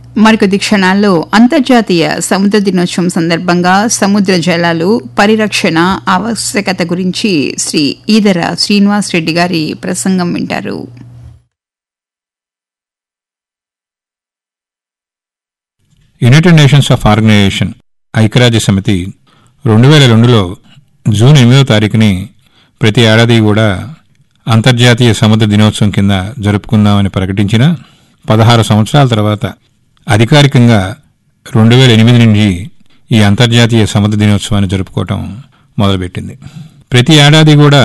మరికొద్ది క్షణాల్లో అంతర్జాతీయ సముద్ర దినోత్సవం సందర్భంగా సముద్ర జలాలు పరిరక్షణ ఆవశ్యకత గురించి శ్రీ ఈదర శ్రీనివాస్ రెడ్డి గారి ప్రసంగం వింటారు యునైటెడ్ నేషన్స్ ఆఫ్ ఆర్గనైజేషన్ ఐక్యరాజ్య సమితి రెండు వేల రెండులో జూన్ ఎనిమిదో తారీఖుని ప్రతి ఏడాది కూడా అంతర్జాతీయ సముద్ర దినోత్సవం కింద జరుపుకుందామని ప్రకటించిన పదహారు సంవత్సరాల తర్వాత అధికారికంగా రెండు వేల ఎనిమిది నుంచి ఈ అంతర్జాతీయ సముద్ర దినోత్సవాన్ని జరుపుకోవటం మొదలుపెట్టింది ప్రతి ఏడాది కూడా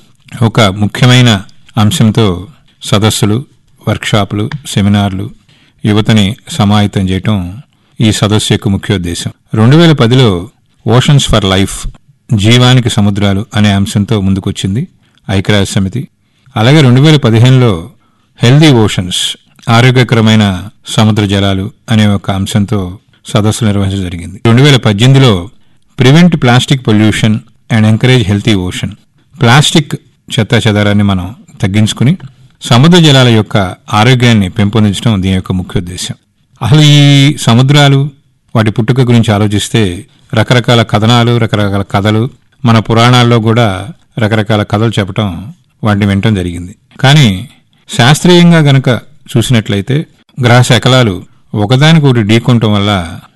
ఒక ముఖ్యమైన అంశంతో సదస్సులు వర్క్షాపులు సెమినార్లు యువతని సమాహితం చేయటం ఈ సదస్సు యొక్క ముఖ్యోద్దేశం రెండు వేల పదిలో ఓషన్స్ ఫర్ లైఫ్ జీవానికి సముద్రాలు అనే అంశంతో ముందుకొచ్చింది ఐక్యరాజ్య సమితి అలాగే రెండు వేల పదిహేనులో హెల్దీ ఓషన్స్ ఆరోగ్యకరమైన సముద్ర జలాలు అనే ఒక అంశంతో సదస్సు నిర్వహించడం జరిగింది రెండు వేల పద్దెనిమిదిలో prevent plastic pollution and encourage healthy ocean plastic చెత్త చెదారాన్ని మనం తగ్గించుకుని సముద్ర జలాల యొక్క ఆరోగ్యాన్ని పెంపొందించడం దీని యొక్క ముఖ్య ఉద్దేశం అసలు ఈ సముద్రాలు వాటి పుట్టుక గురించి ఆలోచిస్తే రకరకాల కథనాలు రకరకాల కథలు మన పురాణాల్లో కూడా రకరకాల కథలు చెప్పటం వాటిని వినటం జరిగింది కానీ శాస్త్రీయంగా గనక చూసినట్లయితే గ్రహ శకలాలు ఒకదానికొకటి ఢీకొనటం వల్ల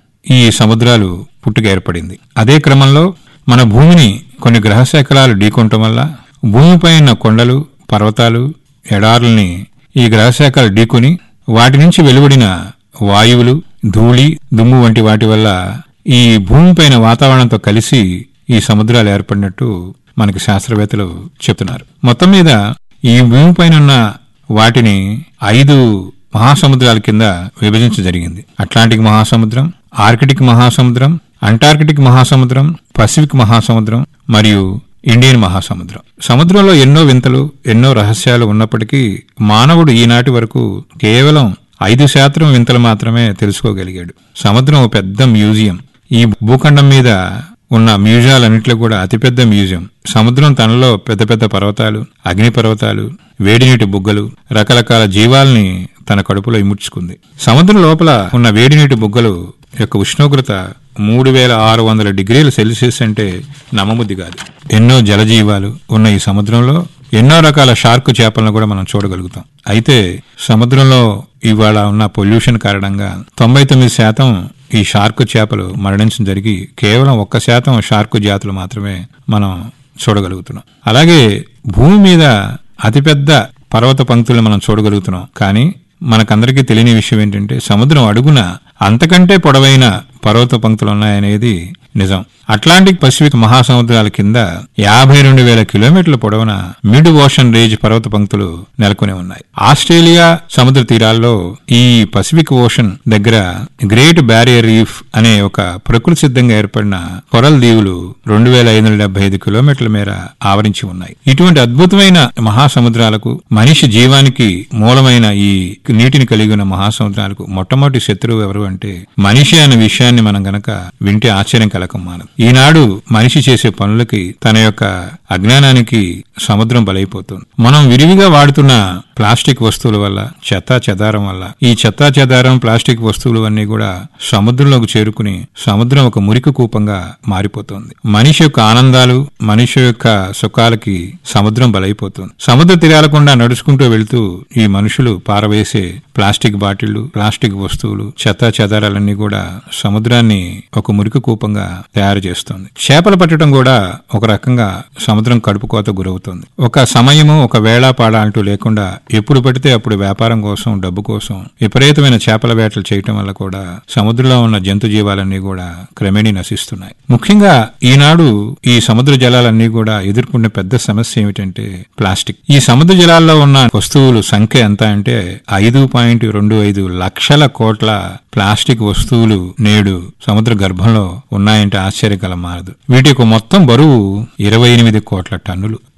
ఈ సముద్రాలు పుట్టుక ఏర్పడింది అదే క్రమంలో మన భూమిని కొన్ని గ్రహ శకలాలు ఢీకొనటం వల్ల భూమిపై ఉన్న కొండలు పర్వతాలు ఎడారుల్ని ఈ గ్రహశాఖలు ఢీకొని వాటి నుంచి వెలువడిన వాయువులు ధూళి దుమ్ము వంటి వాటి వల్ల ఈ భూమిపైన వాతావరణంతో కలిసి ఈ సముద్రాలు ఏర్పడినట్టు మనకి శాస్త్రవేత్తలు చెప్తున్నారు మొత్తం మీద ఈ భూమిపైన ఉన్న వాటిని ఐదు మహాసముద్రాల కింద విభజించ జరిగింది అట్లాంటిక్ మహాసముద్రం ఆర్కిటిక్ మహాసముద్రం అంటార్కిటిక్ మహాసముద్రం పసిఫిక్ మహాసముద్రం మరియు ఇండియన్ మహాసముద్రం సముద్రంలో ఎన్నో వింతలు ఎన్నో రహస్యాలు ఉన్నప్పటికీ మానవుడు ఈనాటి వరకు కేవలం ఐదు శాతం వింతలు మాత్రమే తెలుసుకోగలిగాడు సముద్రం ఒక పెద్ద మ్యూజియం ఈ భూఖండం మీద ఉన్న మ్యూజియాలన్నింటిలో కూడా అతిపెద్ద మ్యూజియం సముద్రం తనలో పెద్ద పెద్ద పర్వతాలు అగ్ని పర్వతాలు వేడినీటి బుగ్గలు రకరకాల జీవాల్ని తన కడుపులో ఇముడ్చుకుంది సముద్రం లోపల ఉన్న వేడినీటి బుగ్గలు యొక్క ఉష్ణోగ్రత మూడు వేల ఆరు వందల డిగ్రీల సెల్సియస్ అంటే నమ్మబుద్ధి కాదు ఎన్నో జలజీవాలు ఉన్న ఈ సముద్రంలో ఎన్నో రకాల షార్క్ చేపలను కూడా మనం చూడగలుగుతాం అయితే సముద్రంలో ఇవాళ ఉన్న పొల్యూషన్ కారణంగా తొంభై తొమ్మిది శాతం ఈ షార్క్ చేపలు మరణించడం జరిగి కేవలం ఒక్క శాతం షార్క్ జాతులు మాత్రమే మనం చూడగలుగుతున్నాం అలాగే భూమి మీద అతిపెద్ద పర్వత పంక్తులను మనం చూడగలుగుతున్నాం కానీ మనకందరికీ తెలియని విషయం ఏంటంటే సముద్రం అడుగున అంతకంటే పొడవైన పర్వత పంక్తులు ఉన్నాయనేది నిజం అట్లాంటిక్ పసిఫిక్ మహాసముద్రాల కింద యాభై రెండు వేల కిలోమీటర్ల పొడవున మిడ్ ఓషన్ రేంజ్ పర్వత పంక్తులు నెలకొని ఉన్నాయి ఆస్ట్రేలియా సముద్ర తీరాల్లో ఈ పసిఫిక్ ఓషన్ దగ్గర గ్రేట్ బ్యారియర్ రీఫ్ అనే ఒక ప్రకృతి సిద్ధంగా ఏర్పడిన కొరల్ దీవులు రెండు వేల ఐదు వందల డెబ్బై ఐదు కిలోమీటర్ల మేర ఆవరించి ఉన్నాయి ఇటువంటి అద్భుతమైన మహాసముద్రాలకు మనిషి జీవానికి మూలమైన ఈ నీటిని కలిగి ఉన్న మహాసముద్రాలకు మొట్టమొదటి శత్రువు ఎవరు అంటే మనిషి అనే విషయాన్ని మనం గనక వింటే ఆశ్చర్యం కలకం మానదు ఈనాడు మనిషి చేసే పనులకి తన యొక్క అజ్ఞానానికి సముద్రం బలైపోతుంది మనం విరివిగా వాడుతున్న ప్లాస్టిక్ వస్తువుల వల్ల చెత్తా చెదారం వల్ల ఈ చెత్తా చెదారం ప్లాస్టిక్ వస్తువులు అన్నీ కూడా సముద్రంలోకి చేరుకుని సముద్రం ఒక మురికి కూపంగా మారిపోతుంది మనిషి యొక్క ఆనందాలు మనిషి యొక్క సుఖాలకి సముద్రం బలైపోతుంది సముద్ర తీరాలకుండా నడుచుకుంటూ వెళ్తూ ఈ మనుషులు పారవేసే ప్లాస్టిక్ బాటిళ్లు ప్లాస్టిక్ వస్తువులు చెత్తా చెదారాలన్నీ కూడా సముద్రాన్ని ఒక మురికి కూపంగా తయారు చేస్తుంది చేపలు పట్టడం కూడా ఒక రకంగా సముద్రం కడుపుకోత గురవుతుంది ఒక సమయము ఒక వేళాపాడ అంటూ లేకుండా ఎప్పుడు పడితే అప్పుడు వ్యాపారం కోసం డబ్బు కోసం విపరీతమైన చేపల వేటలు చేయటం వల్ల కూడా సముద్రంలో ఉన్న జంతు జీవాలన్నీ కూడా క్రమేణీ నశిస్తున్నాయి ముఖ్యంగా ఈనాడు ఈ సముద్ర జలాలన్నీ కూడా ఎదుర్కొనే పెద్ద సమస్య ఏమిటంటే ప్లాస్టిక్ ఈ సముద్ర జలాల్లో ఉన్న వస్తువులు సంఖ్య ఎంత అంటే ఐదు పాయింట్ రెండు ఐదు లక్షల కోట్ల ప్లాస్టిక్ వస్తువులు నేడు సముద్ర గర్భంలో ఉన్నాయంటే ఆశ్చర్యకరం మారదు వీటి యొక్క మొత్తం బరువు ఇరవై ఎనిమిది కోట్ల టన్నులు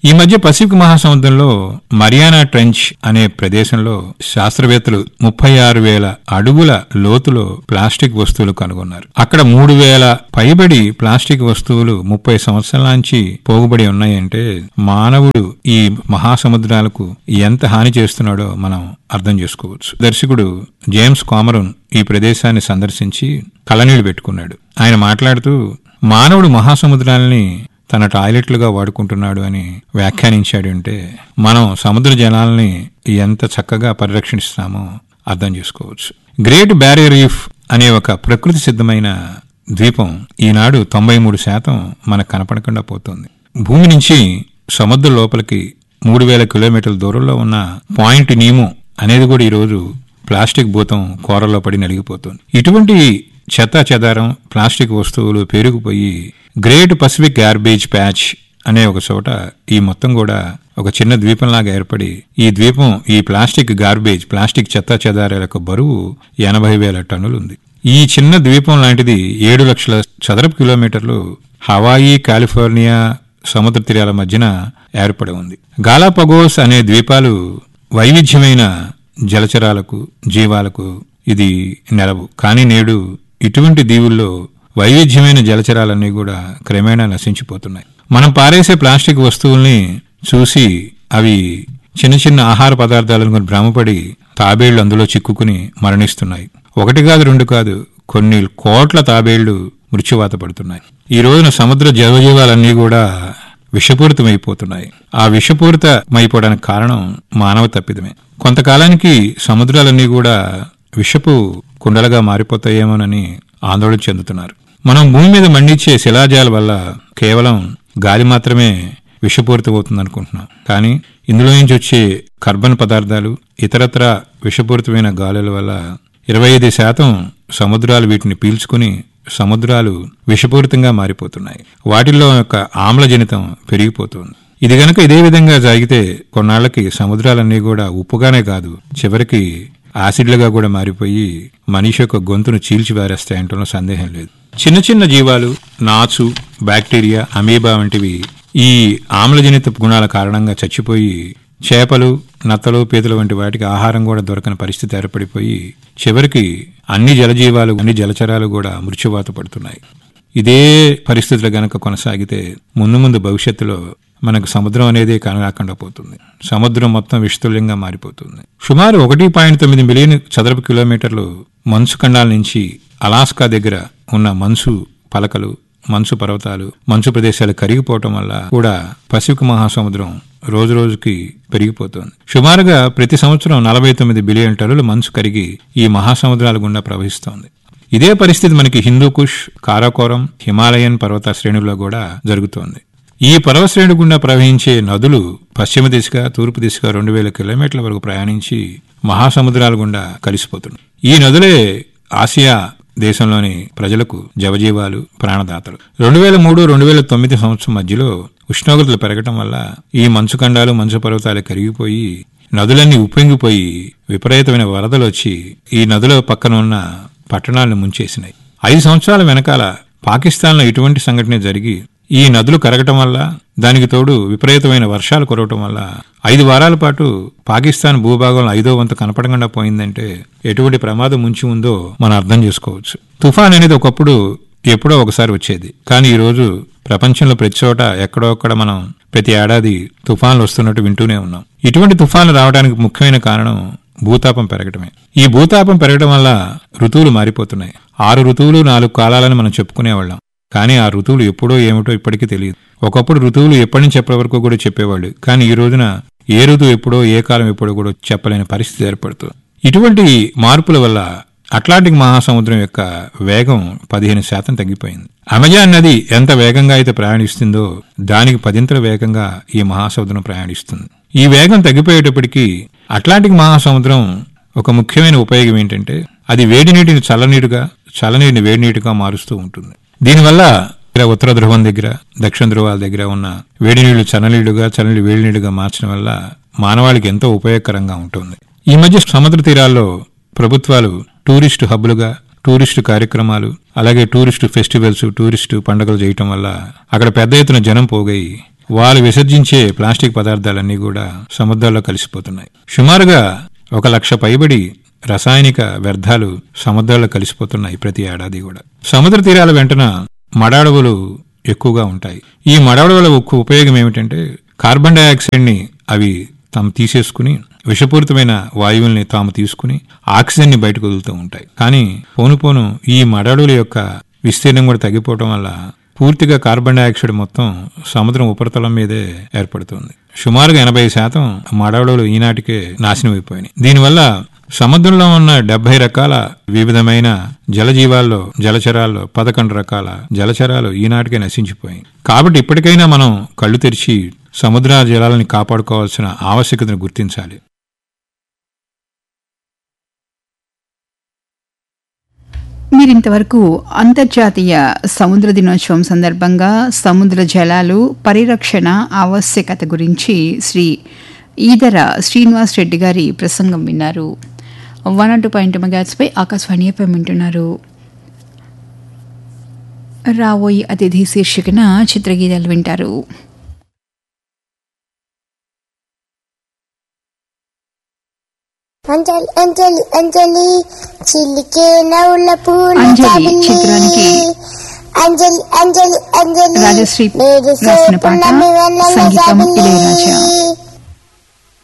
ఈ మధ్య పసిఫిక్ మహాసముద్రంలో మరియానా ట్రెంచ్ అనే ప్రదేశంలో శాస్త్రవేత్తలు ముప్పై ఆరు వేల అడుగుల లోతులో ప్లాస్టిక్ వస్తువులు కనుగొన్నారు అక్కడ మూడు వేల పైబడి ప్లాస్టిక్ వస్తువులు ముప్పై సంవత్సరాల నుంచి పోగుబడి ఉన్నాయంటే మానవుడు ఈ మహాసముద్రాలకు ఎంత హాని చేస్తున్నాడో మనం అర్థం చేసుకోవచ్చు దర్శకుడు జేమ్స్ కామరూన్ ఈ ప్రదేశాన్ని సందర్శించి కళ్ళనీళ్లు పెట్టుకున్నాడు ఆయన మాట్లాడుతూ మానవుడు మహాసముద్రాలని తన టాయిలెట్లుగా వాడుకుంటున్నాడు అని వ్యాఖ్యానించాడు అంటే మనం సముద్ర జలాల్ని ఎంత చక్కగా పరిరక్షిస్తామో అర్థం చేసుకోవచ్చు గ్రేట్ బ్యారియర్ రీఫ్ అనే ఒక ప్రకృతి సిద్ధమైన ద్వీపం ఈనాడు తొంభై మూడు శాతం మనకు కనపడకుండా పోతుంది భూమి నుంచి సముద్ర లోపలికి మూడు వేల కిలోమీటర్ల దూరంలో ఉన్న పాయింట్ నీమో అనేది కూడా ఈరోజు ప్లాస్టిక్ భూతం కూరల్లో పడి నలిగిపోతుంది ఇటువంటి చెత్త చెదారం ప్లాస్టిక్ వస్తువులు పేరుకుపోయి గ్రేట్ పసిఫిక్ గార్బేజ్ ప్యాచ్ అనే ఒక చోట ఈ మొత్తం కూడా ఒక చిన్న ద్వీపంలాగా ఏర్పడి ఈ ద్వీపం ఈ ప్లాస్టిక్ గార్బేజ్ ప్లాస్టిక్ చెత్త చెదారాల యొక్క బరువు ఎనభై వేల టన్నులు ఉంది ఈ చిన్న ద్వీపం లాంటిది ఏడు లక్షల చదరపు కిలోమీటర్లు హవాయి కాలిఫోర్నియా సముద్ర తీరాల మధ్యన ఏర్పడి ఉంది గాలాపగోస్ అనే ద్వీపాలు వైవిధ్యమైన జలచరాలకు జీవాలకు ఇది నెలవు కానీ నేడు ఇటువంటి దీవుల్లో వైవిధ్యమైన జలచరాలన్నీ కూడా క్రమేణా నశించిపోతున్నాయి మనం పారేసే ప్లాస్టిక్ వస్తువుల్ని చూసి అవి చిన్న చిన్న ఆహార పదార్థాలను కొని భ్రమపడి తాబేళ్లు అందులో చిక్కుకుని మరణిస్తున్నాయి ఒకటి కాదు రెండు కాదు కొన్ని కోట్ల తాబేళ్లు మృత్యువాత పడుతున్నాయి ఈ రోజున సముద్ర జలజీవాలన్నీ కూడా విషపూరితమైపోతున్నాయి ఆ విషపూరితమైపోవడానికి కారణం మానవ తప్పిదమే కొంతకాలానికి సముద్రాలన్నీ కూడా విషపు కుండలుగా మారిపోతాయేమోనని ఆందోళన చెందుతున్నారు మనం భూమి మీద మండించే శిలాజాల వల్ల కేవలం గాలి మాత్రమే విషపూరితమవుతుంది అనుకుంటున్నాం కానీ ఇందులో నుంచి వచ్చే కార్బన్ పదార్థాలు ఇతరత్ర విషపూరితమైన గాలుల వల్ల ఇరవై ఐదు శాతం సముద్రాలు వీటిని పీల్చుకుని సముద్రాలు విషపూరితంగా మారిపోతున్నాయి వాటిల్లో యొక్క ఆమ్లజనితం పెరిగిపోతుంది ఇది గనక ఇదే విధంగా జరిగితే కొన్నాళ్లకి సముద్రాలన్నీ కూడా ఉప్పుగానే కాదు చివరికి యాసిడ్లుగా కూడా మారిపోయి మనిషి యొక్క గొంతును చీల్చివారేస్తాయంటలో సందేహం లేదు చిన్న చిన్న జీవాలు నాచు బ్యాక్టీరియా అమీబా వంటివి ఈ ఆమ్లజనిత గుణాల కారణంగా చచ్చిపోయి చేపలు నత్తలు పీతలు వంటి వాటికి ఆహారం కూడా దొరకని పరిస్థితి ఏర్పడిపోయి చివరికి అన్ని జలజీవాలు అన్ని జలచరాలు కూడా మృత్యువాత పడుతున్నాయి ఇదే పరిస్థితులు గనక కొనసాగితే ముందు ముందు భవిష్యత్తులో మనకు సముద్రం అనేది కనరాకుండా పోతుంది సముద్రం మొత్తం విషతుల్యంగా మారిపోతుంది సుమారు ఒకటి పాయింట్ తొమ్మిది మిలియన్ చదరపు కిలోమీటర్లు మంచు ఖండాల నుంచి అలాస్కా దగ్గర ఉన్న మంచు పలకలు మంచు పర్వతాలు మంచు ప్రదేశాలు కరిగిపోవటం వల్ల కూడా పసిఫిక్ మహాసముద్రం రోజు రోజుకి పెరిగిపోతుంది సుమారుగా ప్రతి సంవత్సరం నలభై తొమ్మిది బిలియన్ టన్నులు మంచు కరిగి ఈ మహాసముద్రాల గుండా ప్రవహిస్తోంది ఇదే పరిస్థితి మనకి హిందూకుష్ కారాకోరం హిమాలయన్ పర్వత శ్రేణుల్లో కూడా జరుగుతోంది ఈ పర్వత శ్రేణి గుండా ప్రవహించే నదులు పశ్చిమ దిశగా తూర్పు దిశగా రెండు వేల కిలోమీటర్ల వరకు ప్రయాణించి మహాసముద్రాల గుండా కలిసిపోతున్నాయి ఈ నదులే ఆసియా దేశంలోని ప్రజలకు జవజీవాలు ప్రాణదాతలు రెండు వేల మూడు రెండు వేల తొమ్మిది సంవత్సరం మధ్యలో ఉష్ణోగ్రతలు పెరగటం వల్ల ఈ మంచు ఖండాలు మంచు పర్వతాలు కరిగిపోయి నదులన్నీ ఉప్పొంగిపోయి విపరీతమైన వరదలు వచ్చి ఈ నదుల పక్కన ఉన్న పట్టణాలను ముంచేసినాయి ఐదు సంవత్సరాల వెనకాల పాకిస్తాన్లో ఇటువంటి సంఘటన జరిగి ఈ నదులు కరగటం వల్ల దానికి తోడు విపరీతమైన వర్షాలు కురవటం వల్ల ఐదు వారాల పాటు పాకిస్తాన్ భూభాగంలో ఐదో వంతు కనపడకుండా పోయిందంటే ఎటువంటి ప్రమాదం ముంచి ఉందో మనం అర్థం చేసుకోవచ్చు తుఫాన్ అనేది ఒకప్పుడు ఎప్పుడో ఒకసారి వచ్చేది కానీ ఈ రోజు ప్రపంచంలో ప్రతి చోట ఎక్కడో ఒక్కడ మనం ప్రతి ఏడాది తుఫాన్లు వస్తున్నట్టు వింటూనే ఉన్నాం ఇటువంటి తుఫాన్లు రావడానికి ముఖ్యమైన కారణం భూతాపం పెరగటమే ఈ భూతాపం పెరగడం వల్ల ఋతువులు మారిపోతున్నాయి ఆరు ఋతువులు నాలుగు కాలాలని మనం చెప్పుకునేవాళ్ళం కానీ ఆ ఋతువులు ఎప్పుడో ఏమిటో ఇప్పటికీ తెలియదు ఒకప్పుడు ఋతువులు ఎప్పటి నుంచి ఎప్పటి వరకు కూడా చెప్పేవాళ్ళు కానీ ఈ రోజున ఏ ఋతువు ఎప్పుడో ఏ కాలం ఎప్పుడో కూడా చెప్పలేని పరిస్థితి ఏర్పడుతుంది ఇటువంటి మార్పుల వల్ల అట్లాంటిక్ మహాసముద్రం యొక్క వేగం పదిహేను శాతం తగ్గిపోయింది అమెజాన్ నది ఎంత వేగంగా అయితే ప్రయాణిస్తుందో దానికి పదింతల వేగంగా ఈ మహాసముద్రం ప్రయాణిస్తుంది ఈ వేగం తగ్గిపోయేటప్పటికీ అట్లాంటిక్ మహాసముద్రం ఒక ముఖ్యమైన ఉపయోగం ఏంటంటే అది వేడి నీటిని చల్లనీరుగా చల్లనీటిని వేడి నీటిగా మారుస్తూ ఉంటుంది దీనివల్ల ఇక్కడ ఉత్తర ధ్రువం దగ్గర దక్షిణ ధ్రువాల దగ్గర ఉన్న వేడి నీళ్లు చల్లనీళ్లుగా చల్లనీళ్ళు వేడి నీళ్లుగా మార్చడం వల్ల మానవాళికి ఎంతో ఉపయోగకరంగా ఉంటుంది ఈ మధ్య సముద్ర తీరాల్లో ప్రభుత్వాలు టూరిస్టు హబ్బులుగా టూరిస్టు కార్యక్రమాలు అలాగే టూరిస్టు ఫెస్టివల్స్ టూరిస్టు పండుగలు చేయటం వల్ల అక్కడ పెద్ద ఎత్తున జనం పోగై వాళ్ళు విసర్జించే ప్లాస్టిక్ పదార్థాలన్నీ కూడా సముద్రాల్లో కలిసిపోతున్నాయి సుమారుగా ఒక లక్ష పైబడి రసాయనిక వ్యర్థాలు సముద్రాల్లో కలిసిపోతున్నాయి ప్రతి ఏడాది కూడా సముద్ర తీరాల వెంటన మడాడవులు ఎక్కువగా ఉంటాయి ఈ మడాడవుల ఒక్క ఉపయోగం ఏమిటంటే కార్బన్ డైఆక్సైడ్ ని అవి తాము తీసేసుకుని విషపూరితమైన వాయువుల్ని తాము తీసుకుని ఆక్సిజన్ ని బయటకు వదులుతూ ఉంటాయి కానీ పోను పోను ఈ మడాడుల యొక్క విస్తీర్ణం కూడా తగ్గిపోవడం వల్ల పూర్తిగా కార్బన్ డైఆక్సైడ్ మొత్తం సముద్రం ఉపరితలం మీదే ఏర్పడుతుంది సుమారుగా ఎనభై శాతం మడవడలు ఈనాటికే నాశనం అయిపోయినాయి దీనివల్ల సముద్రంలో ఉన్న డెబ్బై రకాల వివిధమైన జలజీవాల్లో జలచరాల్లో పదకొండు రకాల జలచరాలు ఈనాటికే నశించిపోయాయి కాబట్టి ఇప్పటికైనా మనం కళ్ళు తెరిచి సముద్ర జలాలని కాపాడుకోవాల్సిన ఆవశ్యకతను గుర్తించాలి మీరింతవరకు అంతర్జాతీయ సముద్ర దినోత్సవం సందర్భంగా సముద్ర జలాలు పరిరక్షణ ఆవశ్యకత గురించి శ్రీ ఈదర శ్రీనివాస్ రెడ్డి గారి ప్రసంగం విన్నారు వన్ టూ పాయింట్ మెగాట్స్పై ఆకాశవాణి ఎఫ్ఎం వింటున్నారు రావోయి అతిథి శీర్షికన చిత్రగీతాలు వింటారు అంజలి అంజలి అంజలి చిల్లికే నవ్వుల పూల అంజలి జాబిల్లి. చిత్రానికి అంజలి అంజలి అంజలి రాజశ్రీ మెరిసే రాసిన పాట పున్నమి వెన్నెల సంగీతం జాబిల్లి. ఇళయరాజా